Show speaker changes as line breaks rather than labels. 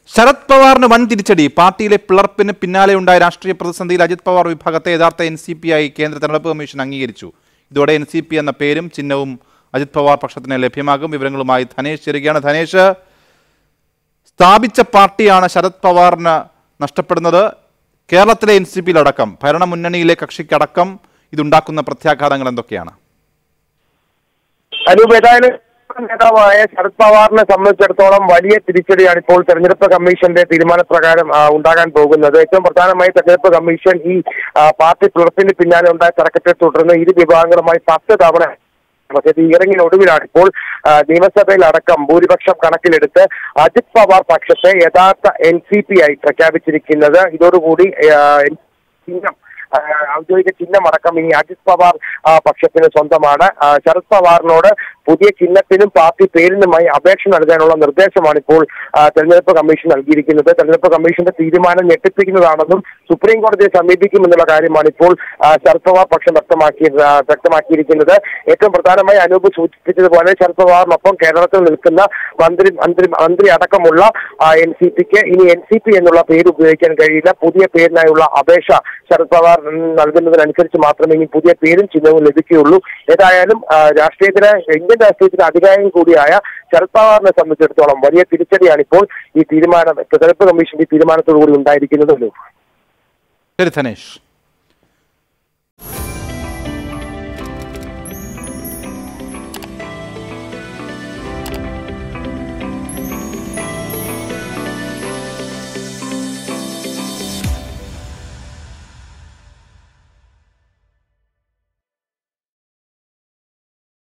ശരത് പവാറിന് വൻ തിരിച്ചടി പാർട്ടിയിലെ പിളർപ്പിന് പിന്നാലെ ഉണ്ടായ രാഷ്ട്രീയ പ്രതിസന്ധിയിൽ അജിത് പവാർ വിഭാഗത്തെ യഥാർത്ഥ എൻ സി പി ആയി കേന്ദ്ര തെരഞ്ഞെടുപ്പ് കമ്മീഷൻ അംഗീകരിച്ചു ഇതോടെ എൻ സി പി എന്ന പേരും ചിഹ്നവും അജിത് പവാർ പക്ഷത്തിന് ലഭ്യമാകും വിവരങ്ങളുമായി ധനേഷ് ചേരുകയാണ് ധനേഷ് സ്ഥാപിച്ച പാർട്ടിയാണ് ശരത് പവാറിന് നഷ്ടപ്പെടുന്നത് കേരളത്തിലെ എൻ സി പിയിലടക്കം ഭരണമുന്നണിയിലെ കക്ഷിക്കടക്കം ഇതുണ്ടാക്കുന്ന പ്രത്യാഘാതങ്ങൾ എന്തൊക്കെയാണ്
അനൂപ് ഏതായാലും നേതാവായ ശരത് പവാറിനെ സംബന്ധിച്ചിടത്തോളം വലിയ തിരിച്ചടിയാണ് ഇപ്പോൾ തെരഞ്ഞെടുപ്പ് കമ്മീഷന്റെ തീരുമാനപ്രകാരം ആ, ഉണ്ടാകാൻ പോകുന്നത് ഏറ്റവും പ്രധാനമായി തെരഞ്ഞെടുപ്പ് കമ്മീഷൻ ഈ ആ, പാർട്ടി പിളർപ്പിന് പിന്നാലെ ഉണ്ടായ തർക്കത്തെ തുടർന്ന് ഇരു വിഭാഗങ്ങളുമായി പത്ത് തവണ പക്ഷേ ഈ ഇറങ്ങിനൊടുവിലാണ് ഇപ്പോൾ ആ, നിയമസഭയിൽ അടക്കം ഭൂരിപക്ഷം കണക്കിലെടുത്ത് അജിത് പവാർ പക്ഷത്തെ യഥാർത്ഥ എൻ സി പി ആയി പ്രഖ്യാപിച്ചിരിക്കുന്നത് ഇതോടുകൂടി ആ, ചിഹ്നം ആ, ഔദ്യോഗിക ചിഹ്നം അടക്കം ഇനി അജിത് പവാർ ആ, പക്ഷത്തിന് സ്വന്തമാണ് ആ, ശരത് പവാറിനോട് പുതിയ ചിഹ്നത്തിനും പാർട്ടി പേരിനുമായി അപേക്ഷ നൽകാനുള്ള നിർദ്ദേശമാണ് ഇപ്പോൾ ആ, തെരഞ്ഞെടുപ്പ് കമ്മീഷൻ നൽകിയിരിക്കുന്നത് തെരഞ്ഞെടുപ്പ് കമ്മീഷന്റെ തീരുമാനം ഞെട്ടിപ്പിക്കുന്നതാണെന്നും സുപ്രീം കോടതിയെ സമീപിക്കുമെന്നുള്ള കാര്യമാണ് ഇപ്പോൾ ആ, ശരത് പവാർ പക്ഷം വ്യക്തമാക്കി ആ, വ്യക്തമാക്കിയിരിക്കുന്നത് ഏറ്റവും പ്രധാനമായി അനൂപ് സൂചിപ്പിച്ചതുപോലെ ശരത് പവാറിനൊപ്പം കേരളത്തിൽ നിൽക്കുന്ന മന്ത്രി മന്ത്രി മന്ത്രി അടക്കമുള്ള എൻ സി പിക്ക് ഇനി എൻ സി പി എന്നുള്ള പേര് ഉപയോഗിക്കാൻ കഴിയില്ല പുതിയ പേരിനായുള്ള അപേക്ഷ ശരത് പവാർ ഉം, നൽകുന്നതിനനുസരിച്ച് മാത്രമേ ഇനി പുതിയ പേരും ചിഹ്നവും ലഭിക്കുകയുള്ളൂ ഏതായാലും ആ, രാഷ്ട്രീയത്തിന് ഇന്ത്യൻ രാഷ്ട്രീയത്തിന് അധികാരം കൂടിയായ ശരത് പവാറിനെ സംബന്ധിച്ചിടത്തോളം വലിയ തിരിച്ചടിയാണ് ഇപ്പോൾ ഈ തീരുമാനം തെരഞ്ഞെടുപ്പ് കമ്മീഷന്റെ ഈ തീരുമാനത്തോടു കൂടി ഉണ്ടായിരിക്കുന്നത്
ശരി ധനേഷ്